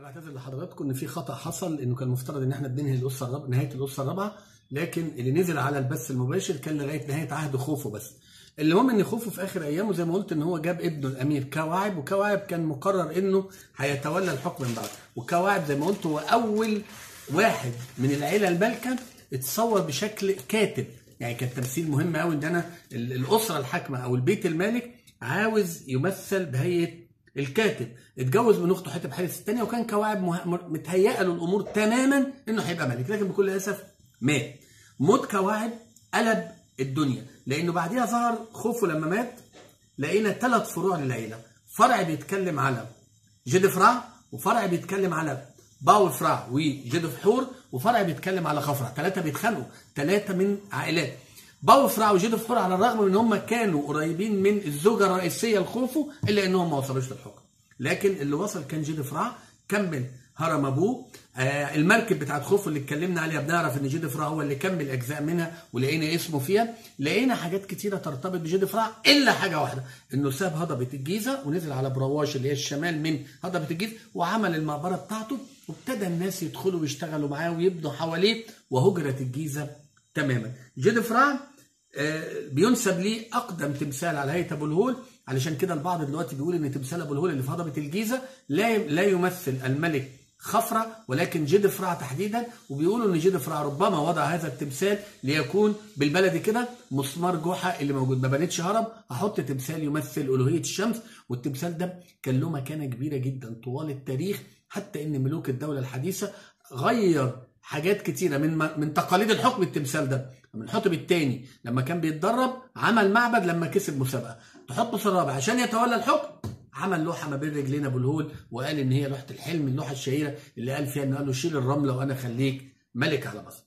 انا بعتذر لحضراتكم ان في خطا حصل انه كان المفترض ان احنا بننهي الاسره الرابعه نهايه الاسره الرابعه لكن اللي نزل على البث المباشر كان لغايه نهايه عهد خوفو بس المهم ان خوفو في اخر ايامه زي ما قلت ان هو جاب ابنه الامير كواعب وكواعب كان مقرر انه هيتولى الحكم من بعده وكواعب زي ما قلت هو اول واحد من العيله المالكه اتصور بشكل كاتب يعني كان تمثيل مهم قوي ان انا ال- الاسره الحاكمه او البيت المالك عاوز يمثل بهيئه الكاتب اتجوز من اخته حتب حارس الثانيه وكان كواعب مه- م- متهيئه له الامور تماما انه هيبقى ملك لكن بكل اسف مات موت كواعب قلب الدنيا لانه بعديها ظهر خوفو لما مات لقينا ثلاث فروع للعيله فرع بيتكلم على جدفرع وفرع بيتكلم على باوفرع وجدفحور وفرع بيتكلم على خفرع ثلاثه بيتخانقوا ثلاثه من عائلات باوفرع وجدفحور على الرغم من ان هم كانوا قريبين من الزوجه الرئيسيه لخوفو الا انهم ما وصلوش للحكم لكن اللي وصل كان جدفرع كمل هرم ابوه آه المركب بتاعت خوفو اللي اتكلمنا عليها بنعرف ان جدفرع هو اللي كمل اجزاء منها ولقينا اسمه فيها لقينا حاجات كتيره ترتبط بجدفرع الا حاجه واحده انه ساب هضبه الجيزه ونزل على برواش اللي هي الشمال من هضبه الجيزه وعمل المقبره بتاعته وابتدى الناس يدخلوا ويشتغلوا معاه ويبنوا حواليه وهجرت الجيزه تماما جدفرع آه، بينسب ليه اقدم تمثال على هيئه ابو الهول علشان كده البعض دلوقتي بيقول ان تمثال ابو الهول اللي في هضبه الجيزه لا لا يمثل الملك خفرع ولكن جدفرع تحديدا وبيقولوا ان جدفرع ربما وضع هذا التمثال ليكون بالبلدي كده مسمار جحا اللي موجود ما بنتش هرم هحط تمثال يمثل الوهيه الشمس والتمثال ده كان له مكانه كبيره جدا طوال التاريخ حتى ان ملوك الدوله الحديثه غير حاجات كتيره من من تقاليد الحكم التمثال ده من حطب الثاني لما كان بيتدرب عمل معبد لما كسب مسابقه تحطه الرابع عشان يتولى الحكم عمل لوحه ما بين رجلين ابو الهول وقال ان هي لوحه الحلم اللوحه الشهيره اللي قال فيها انه قال له شيل الرمله وانا خليك ملك على مصر.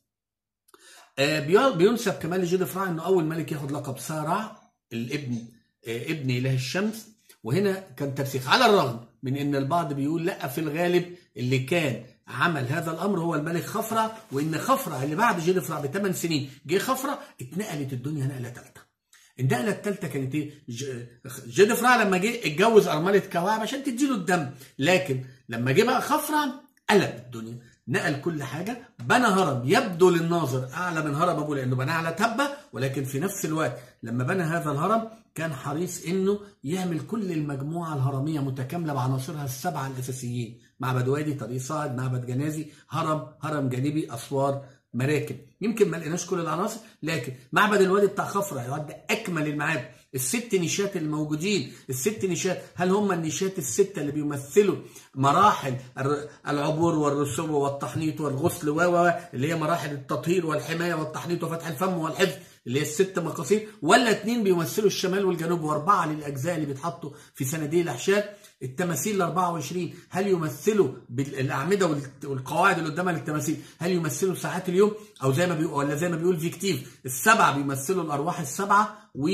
آه، بي- بينسب كمان لجودفرع انه اول ملك ياخد لقب سارع الابن آه، ابن اله الشمس وهنا كان ترسيخ على الرغم من ان البعض بيقول لا في الغالب اللي كان عمل هذا الامر هو الملك خفرع وان خفرع اللي بعد جدفرع بثمان سنين جه خفرع اتنقلت الدنيا نقله ثالثه. النقله الثالثه كانت ايه؟ ج- جدفرع لما جه اتجوز ارمله كواعب عشان تديله الدم لكن لما جه بقى خفرع قلب الدنيا نقل كل حاجه بنى هرم يبدو للناظر اعلى من هرم ابوه لانه بناه على تبه ولكن في نفس الوقت لما بنى هذا الهرم كان حريص انه يعمل كل المجموعه الهرميه متكامله بعناصرها السبعه الاساسيين معبد وادي طريق صاعد معبد جنازي هرم هرم جانبي اسوار مراكب يمكن ما لقيناش كل العناصر لكن معبد الوادي بتاع خفرع يعد اكمل المعابد الست نيشات الموجودين الست نيشات هل هم النيشات الستة اللي بيمثلوا مراحل الر- العبور والرسوب والتحنيط والغسل و و و اللي هي مراحل التطهير والحماية والتحنيط وفتح الفم والحفظ اللي هي الست مقاصير ولا اتنين بيمثلوا الشمال والجنوب واربعة للأجزاء اللي بيتحطوا في صناديق الأحشاء التماثيل ال 24 هل يمثلوا بالاعمده والت- والقواعد اللي قدامها للتماثيل هل يمثلوا ساعات اليوم او زي ما بيقول ولا زي ما بيقول فيكتيف السبعه بيمثلوا الارواح السبعه و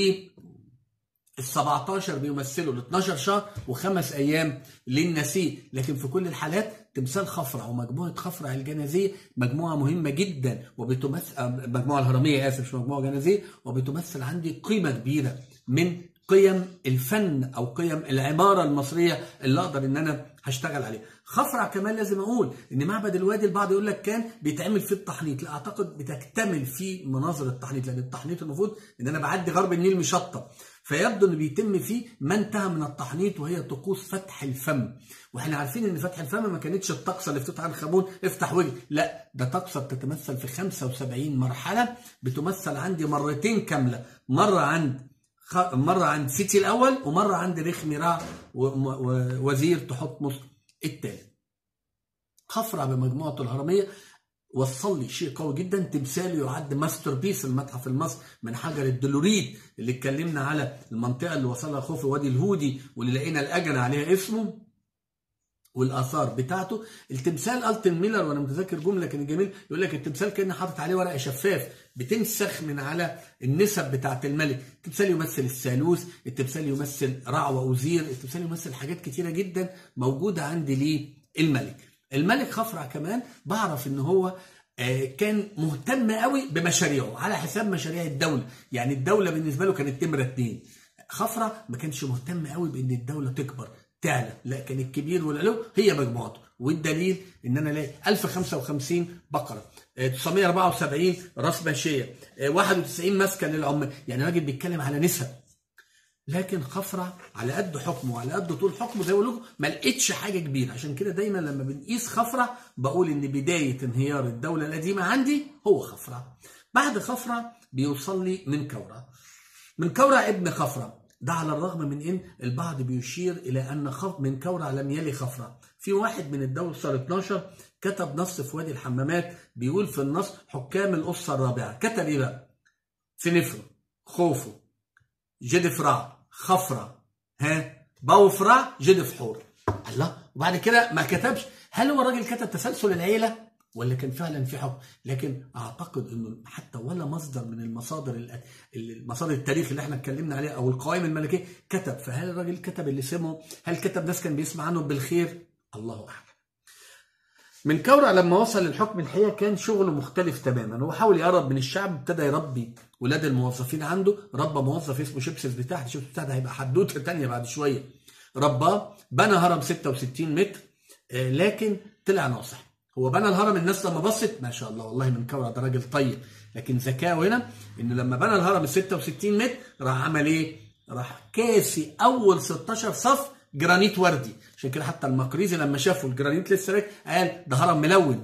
ال 17 بيمثلوا ال 12 شهر وخمس ايام للنسيء لكن في كل الحالات تمثال خفرع ومجموعه خفرع الجنازيه مجموعه مهمه جدا وبتمثل آه، مجموعه الهرميه اسف مش مجموعه جنازيه وبتمثل عندي قيمه كبيره من قيم الفن او قيم العماره المصريه اللي اقدر ان انا هشتغل عليها. خفرع كمان لازم اقول ان معبد الوادي البعض يقول لك كان بيتعمل فيه التحنيط، لا اعتقد بتكتمل فيه مناظر التحنيط لان التحنيط المفروض ان انا بعدي غرب النيل مشطب. فيبدو ان بيتم فيه ما انتهى من التحنيط وهي طقوس فتح الفم واحنا عارفين ان فتح الفم ما كانتش الطقسه اللي في توت عنخ امون افتح وجه لا ده طقسه بتتمثل في 75 مرحله بتمثل عندي مرتين كامله مره عند خ- مره عند سيتي الاول ومره عند ريخ ميراع ووزير تحتمس الثالث خفرع بمجموعته الهرميه وصل لي شيء قوي جدا تمثال يعد ماستر بيس المتحف المصري من حجر الدلوريد اللي اتكلمنا على المنطقه اللي وصلها خوف وادي الهودي واللي لقينا الاجنه عليها اسمه والاثار بتاعته التمثال التن ميلر وانا متذكر جمله كان جميل يقول لك التمثال كان حاطط عليه ورقه شفاف بتنسخ من على النسب بتاعه الملك التمثال يمثل الثالوث التمثال يمثل رع وازير التمثال يمثل حاجات كتيره جدا موجوده عندي للملك الملك خفرع كمان بعرف ان هو آه، كان مهتم قوي بمشاريعه على حساب مشاريع الدوله يعني الدوله بالنسبه له كانت تمره اتنين خفرع ما كانش مهتم قوي بان الدوله تكبر تعلى لا كان الكبير والعلو هي مجموعته والدليل ان انا الاقي 1055 بقره آه، 974 راس ماشيه آه، 91 مسكن للعمال يعني راجل بيتكلم على نسب لكن خفرع على قد حكمه وعلى قد طول حكمه زي ما بقول لكم ما لقيتش حاجه كبيره عشان كده دايما لما بنقيس خفرع بقول ان بدايه انهيار الدوله القديمه عندي هو خفرع بعد خفرع بيوصل لي من كورع من كورع ابن خفرع ده على الرغم من ان البعض بيشير الى ان خف من كورع لم يلي خفرع في واحد من الدولة صار 12 كتب نص في وادي الحمامات بيقول في النص حكام الأسرة الرابعة كتب ايه بقى؟ سنفرو خوفو جدفرع خفرة ها بوفرع جدفحور الله وبعد كده ما كتبش هل هو الراجل كتب تسلسل العيلة ولا كان فعلا في حكم لكن اعتقد انه حتى ولا مصدر من المصادر ال- المصادر التاريخ اللي احنا اتكلمنا عليها او القوائم الملكيه كتب فهل الراجل كتب اللي سمعه هل كتب ناس كان بيسمع عنه بالخير الله اعلم من كورع لما وصل للحكم الحقيقه كان شغله مختلف تماما هو حاول يقرب من الشعب ابتدى يربي ولاد الموظفين عنده ربى موظف اسمه شيبسس بتاعت شيبسس بتاعت هيبقى حدوته تانية بعد شويه رباه بنى هرم 66 متر آه، لكن طلع ناصح هو بنى الهرم الناس لما بصت ما شاء الله والله من كورع ده راجل طيب لكن ذكاؤه هنا انه لما بنى الهرم ال 66 متر راح عمل ايه؟ راح كاسي اول 16 صف جرانيت وردي عشان كده حتى المقريزي لما شافوا الجرانيت لسه راك قال ده هرم ملون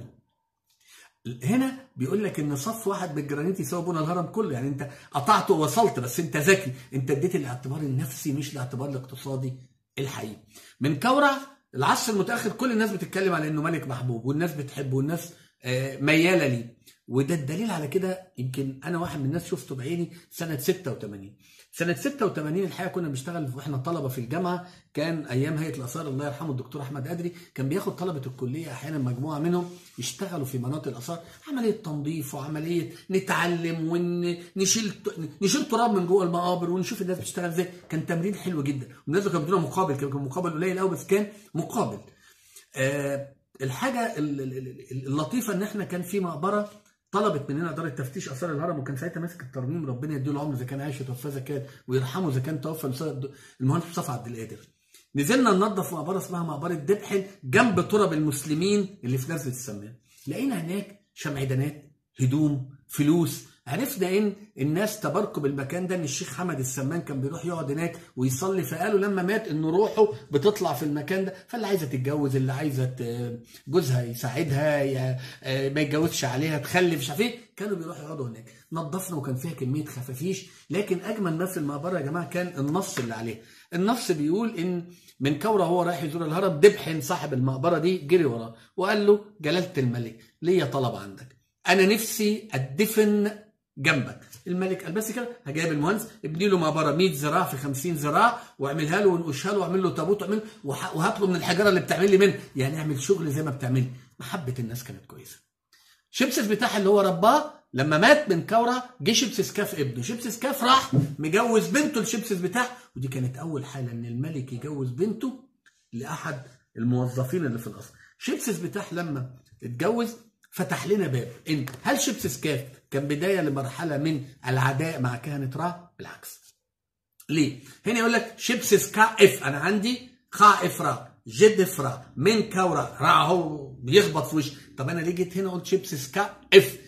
هنا بيقول لك ان صف واحد بالجرانيت يساوي بنى الهرم كله يعني انت قطعته ووصلت بس انت ذكي انت اديت الاعتبار النفسي مش الاعتبار الاقتصادي الحقيقي من كورع العصر المتاخر كل الناس بتتكلم على انه ملك محبوب والناس بتحبه والناس آه، مياله ليه وده الدليل على كده يمكن انا واحد من الناس شفته بعيني سنه 86 سنه 86 الحقيقه كنا بنشتغل واحنا طلبه في الجامعه كان ايام هيئه الاثار الله يرحمه الدكتور احمد ادري كان بياخد طلبه الكليه احيانا مجموعه منهم يشتغلوا في مناطق الاثار عمليه تنظيف وعمليه نتعلم ونشيل نشيل تراب من جوه المقابر ونشوف الناس بتشتغل ازاي كان تمرين حلو جدا والناس كانوا بيدونا مقابل كان مقابل قليل قوي بس كان مقابل آه الحاجه ال- ال- ال- اللطيفه ان احنا كان في مقبره طلبت مننا اداره تفتيش اثار الهرم وكان ساعتها ماسك الترميم ربنا يديله العمر اذا كان عايش يتوفاه اذا كان ويرحمه اذا كان توفى الأستاذ المهندس مصطفى عبد القادر نزلنا ننظف مقبره اسمها مقبره دبحل جنب تراب المسلمين اللي في نزله السمان لقينا هناك شمعدانات هدوم فلوس عرفنا ان الناس تباركوا بالمكان ده ان الشيخ حمد السمان كان بيروح يقعد هناك ويصلي فقالوا لما مات ان روحه بتطلع في المكان ده فاللي عايزه تتجوز اللي عايزه ت- جوزها يساعدها يا- آه، ما يتجوزش عليها تخلف مش عارف ايه كانوا بيروحوا يقعدوا هناك نظفنا وكان فيها كميه خفافيش لكن اجمل ما في المقبره يا جماعه كان النص اللي عليه النص بيقول ان من كوره هو رايح يزور الهرم دبحن صاحب المقبره دي جري وراه وقال له جلاله الملك ليا طلب عندك انا نفسي ادفن جنبك الملك قال بس كده هجيب المهندس ابني له مقبره 100 ذراع في 50 ذراع واعملها له ونقشها له واعمل له تابوت واعمل وح- وهات له من الحجاره اللي بتعمل لي منه يعني اعمل شغل زي ما بتعمل لي محبه الناس كانت كويسه شيبسس بتاعها اللي هو رباه لما مات من كورة جه شيبسس كاف ابنه شيبسس كاف راح مجوز بنته لشيبسس بتاعه ودي كانت اول حاله ان الملك يجوز بنته لاحد الموظفين اللي في القصر شيبسس بتاعه لما اتجوز فتح لنا باب ان هل شيبسس كاف كان بدايه لمرحله من العداء مع كهنه را بالعكس ليه؟ هنا يقول لك شيبسس كا اف انا عندي خا افرا جد افرا من كورا را هو بيخبط في وشي طب انا ليه جيت هنا قلت شيبسس كا اف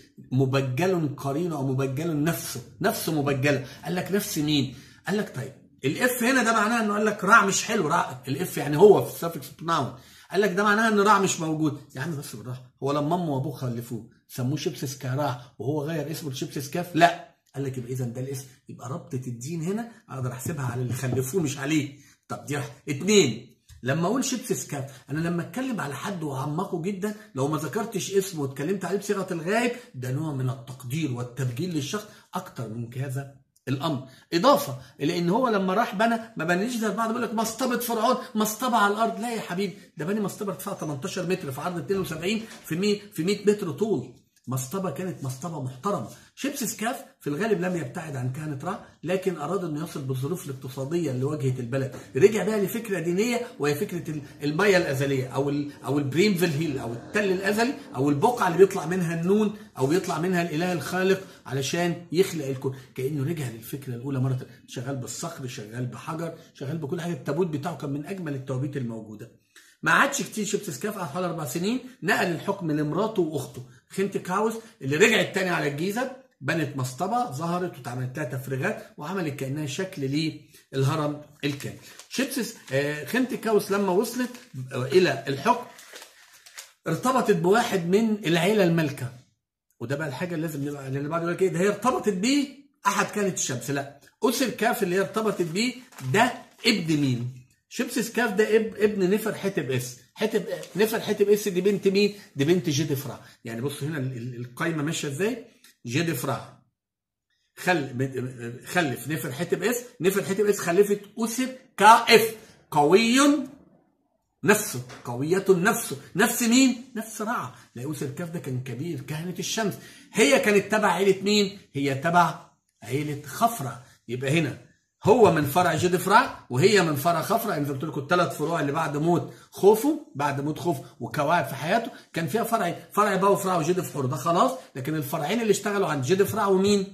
مبجل قرينه او مبجل نفسه نفسه مبجله قال لك نفس مين؟ قال لك طيب الاف هنا ده معناه انه قال لك راع مش حلو راع الاف يعني هو في السفكس بناون قال لك ده معناه ان راع مش موجود يا عم بس بالراحه هو لما امه وابوه خلفوه سموه شيبسس كراع وهو غير اسمه لشيبسس كاف لا قال لك يبقى اذا ده الاسم يبقى ربطه الدين هنا اقدر احسبها على اللي خلفوه مش عليه طب دي واحدة. اتنين لما اقول شيبسس كاف انا لما اتكلم على حد واعمقه جدا لو ما ذكرتش اسمه واتكلمت عليه بصيغه الغائب ده نوع من التقدير والتبجيل للشخص اكتر من هذا الامر اضافه الى ان هو لما راح بنى ما بنيش زي البعض بيقول لك مصطبه فرعون مصطبه على الارض لا يا حبيبي ده بني مصطبه ارتفاع 18 متر في عرض 72 في 100 في 100 متر طول مصطبة كانت مصطبة محترمة شيبس سكاف في الغالب لم يبتعد عن كهنة رع لكن أراد أنه يصل بالظروف الاقتصادية اللي واجهت البلد رجع بقى لفكرة دينية وهي فكرة ال- المية الأزلية أو ال أو البريمفيل هيل أو التل الأزلي أو البقعة اللي بيطلع منها النون أو بيطلع منها الإله الخالق علشان يخلق الكون كأنه رجع للفكرة الأولى مرة تانية. شغال بالصخر شغال بحجر شغال بكل حاجة التابوت بتاعه كان من أجمل التوابيت الموجودة ما عادش كتير شيبس سكاف قعد حوالي اربع سنين نقل الحكم لمراته واخته خنتك هاوس اللي رجعت تاني على الجيزه بنت مصطبه ظهرت واتعملت لها تفريغات وعملت كانها شكل للهرم الكامل. شيبس آه، خنتك هاوس لما وصلت آه، الى الحكم ارتبطت بواحد من العيله المالكه وده بقى الحاجه اللي لازم نبقى اللي بعد يقول لك ايه ده هي ارتبطت بيه احد كانت الشمس لا اسر كاف اللي هي ارتبطت بيه ده ابن مين؟ شمس كاف ده اب ابن نفر حتب اس حتب نفر حتب اس دي بنت مين؟ دي بنت جيدفرا يعني بص هنا ال- ال- القايمه ماشيه ازاي؟ جيدفرا خل خلف نفر حتب اس نفر حتب اس خلفت اسر كاف قوي نفسه قوية نفسه نفس مين؟ نفس رع لا أسر كاف ده كان كبير كهنة الشمس هي كانت تبع عيلة مين؟ هي تبع عيلة خفرة يبقى هنا هو من فرع جدفرع وهي من فرع خفرع انا قلت لكم الثلاث فروع اللي بعد موت خوفو بعد موت خوف وكواعب في حياته كان فيها فرع فرع باوفرع وجدفحور ده خلاص لكن الفرعين اللي اشتغلوا عند جدفرع ومين؟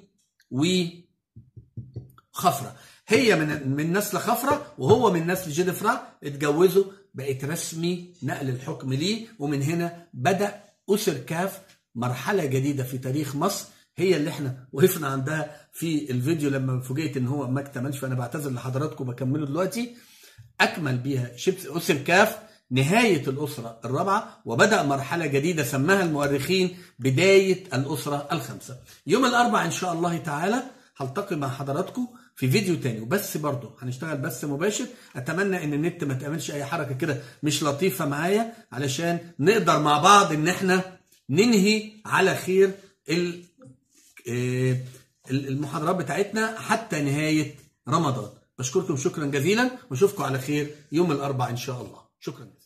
وخفرة هي من من نسل خفرة وهو من نسل جدفرع اتجوزوا بقت رسمي نقل الحكم ليه ومن هنا بدأ أسر كاف مرحلة جديدة في تاريخ مصر هي اللي احنا وقفنا عندها في الفيديو لما فوجئت ان هو ما اكتملش فانا بعتذر لحضراتكم بكمله دلوقتي اكمل بيها شيبس اسر كاف نهاية الأسرة الرابعة وبدأ مرحلة جديدة سماها المؤرخين بداية الأسرة الخامسة يوم الأربعاء إن شاء الله تعالى هلتقي مع حضراتكم في فيديو تاني وبس برضه هنشتغل بس مباشر اتمنى ان النت ما تعملش اي حركه كده مش لطيفه معايا علشان نقدر مع بعض ان احنا ننهي على خير ال- آه، المحاضرات بتاعتنا حتى نهايه رمضان بشكركم شكرا جزيلا واشوفكم على خير يوم الاربعاء ان شاء الله شكرا جزيلا